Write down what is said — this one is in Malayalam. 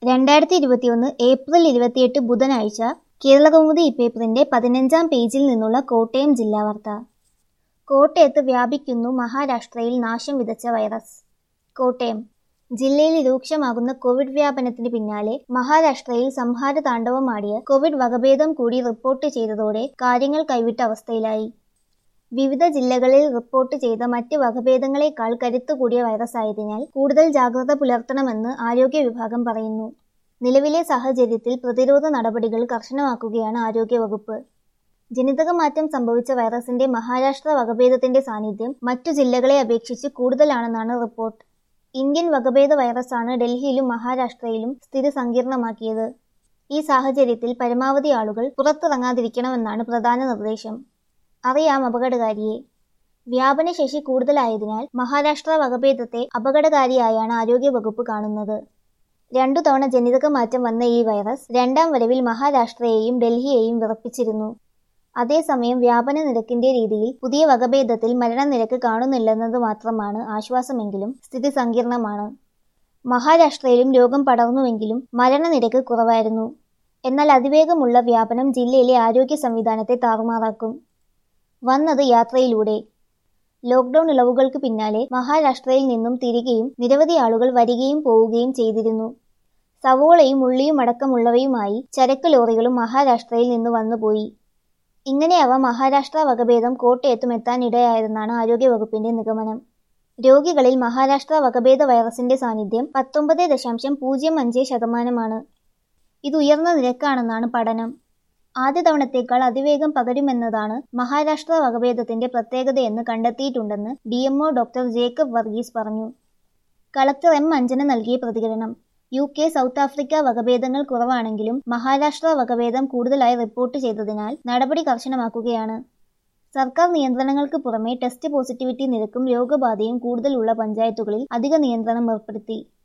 രണ്ടായിരത്തി ഇരുപത്തിയൊന്ന് ഏപ്രിൽ ഇരുപത്തിയെട്ട് ബുധനാഴ്ച കേരളകൗമുദി ഇപ്പേപ്പറിന്റെ പതിനഞ്ചാം പേജിൽ നിന്നുള്ള കോട്ടയം ജില്ലാ വാർത്ത കോട്ടയത്ത് വ്യാപിക്കുന്നു മഹാരാഷ്ട്രയിൽ നാശം വിതച്ച വൈറസ് കോട്ടയം ജില്ലയിൽ രൂക്ഷമാകുന്ന കോവിഡ് വ്യാപനത്തിന് പിന്നാലെ മഹാരാഷ്ട്രയിൽ സംഹാര താണ്ഡവമാടിയ കോവിഡ് വകഭേദം കൂടി റിപ്പോർട്ട് ചെയ്തതോടെ കാര്യങ്ങൾ കൈവിട്ട അവസ്ഥയിലായി വിവിധ ജില്ലകളിൽ റിപ്പോർട്ട് ചെയ്ത മറ്റ് വകഭേദങ്ങളെക്കാൾ കരുത്തു കൂടിയ വൈറസായതിനാൽ കൂടുതൽ ജാഗ്രത പുലർത്തണമെന്ന് ആരോഗ്യ വിഭാഗം പറയുന്നു നിലവിലെ സാഹചര്യത്തിൽ പ്രതിരോധ നടപടികൾ കർശനമാക്കുകയാണ് ആരോഗ്യവകുപ്പ് ജനിതകമാറ്റം സംഭവിച്ച വൈറസിന്റെ മഹാരാഷ്ട്ര വകഭേദത്തിന്റെ സാന്നിധ്യം മറ്റു ജില്ലകളെ അപേക്ഷിച്ച് കൂടുതലാണെന്നാണ് റിപ്പോർട്ട് ഇന്ത്യൻ വകഭേദ വൈറസാണ് ഡൽഹിയിലും മഹാരാഷ്ട്രയിലും സ്ഥിതി സങ്കീർണമാക്കിയത് ഈ സാഹചര്യത്തിൽ പരമാവധി ആളുകൾ പുറത്തിറങ്ങാതിരിക്കണമെന്നാണ് പ്രധാന നിർദ്ദേശം അറിയാം അപകടകാരിയെ വ്യാപനശേഷി കൂടുതലായതിനാൽ മഹാരാഷ്ട്ര വകഭേദത്തെ അപകടകാരിയായാണ് ആരോഗ്യവകുപ്പ് കാണുന്നത് രണ്ടു തവണ ജനിതക മാറ്റം വന്ന ഈ വൈറസ് രണ്ടാം വരവിൽ മഹാരാഷ്ട്രയെയും ഡൽഹിയെയും വിറപ്പിച്ചിരുന്നു അതേസമയം വ്യാപന നിരക്കിന്റെ രീതിയിൽ പുതിയ വകഭേദത്തിൽ മരണനിരക്ക് കാണുന്നില്ലെന്നത് മാത്രമാണ് ആശ്വാസമെങ്കിലും സ്ഥിതി സങ്കീർണമാണ് മഹാരാഷ്ട്രയിലും രോഗം പടർന്നുവെങ്കിലും മരണനിരക്ക് കുറവായിരുന്നു എന്നാൽ അതിവേഗമുള്ള വ്യാപനം ജില്ലയിലെ ആരോഗ്യ സംവിധാനത്തെ താറുമാറാക്കും വന്നത് യാത്രയിലൂടെ ലോക്ക്ഡൌൺ ഇളവുകൾക്ക് പിന്നാലെ മഹാരാഷ്ട്രയിൽ നിന്നും തിരികെയും നിരവധി ആളുകൾ വരികയും പോവുകയും ചെയ്തിരുന്നു സവോളയും ഉള്ളിയും അടക്കമുള്ളവയുമായി ചരക്ക് ലോറികളും മഹാരാഷ്ട്രയിൽ നിന്ന് വന്നുപോയി ഇങ്ങനെയാവ മഹാരാഷ്ട്ര വകഭേദം കോട്ടയത്തും എത്താനിടയായതെന്നാണ് ആരോഗ്യവകുപ്പിന്റെ നിഗമനം രോഗികളിൽ മഹാരാഷ്ട്ര വകഭേദ വൈറസിന്റെ സാന്നിധ്യം പത്തൊമ്പത് ദശാംശം പൂജ്യം അഞ്ച് ശതമാനമാണ് ഇത് ഉയർന്ന നിരക്കാണെന്നാണ് പഠനം ആദ്യ തവണത്തേക്കാൾ അതിവേഗം പകരുമെന്നതാണ് മഹാരാഷ്ട്ര വകഭേദത്തിന്റെ പ്രത്യേകതയെന്ന് കണ്ടെത്തിയിട്ടുണ്ടെന്ന് D MO doctor Jacob Varghese പറഞ്ഞു കളക്ടർ എം അഞ്ജന നൽകിയ പ്രതികരണം യു കെ സൗത്ത് ആഫ്രിക്ക വകഭേദങ്ങൾ കുറവാണെങ്കിലും മഹാരാഷ്ട്ര വകഭേദം കൂടുതലായി റിപ്പോർട്ട് ചെയ്തതിനാൽ നടപടി കർശനമാക്കുകയാണ് സർക്കാർ നിയന്ത്രണങ്ങൾക്ക് പുറമെ ടെസ്റ്റ് പോസിറ്റിവിറ്റി നിരക്കും രോഗബാധയും കൂടുതലുള്ള പഞ്ചായത്തുകളിൽ അധിക നിയന്ത്രണം ഏർപ്പെടുത്തി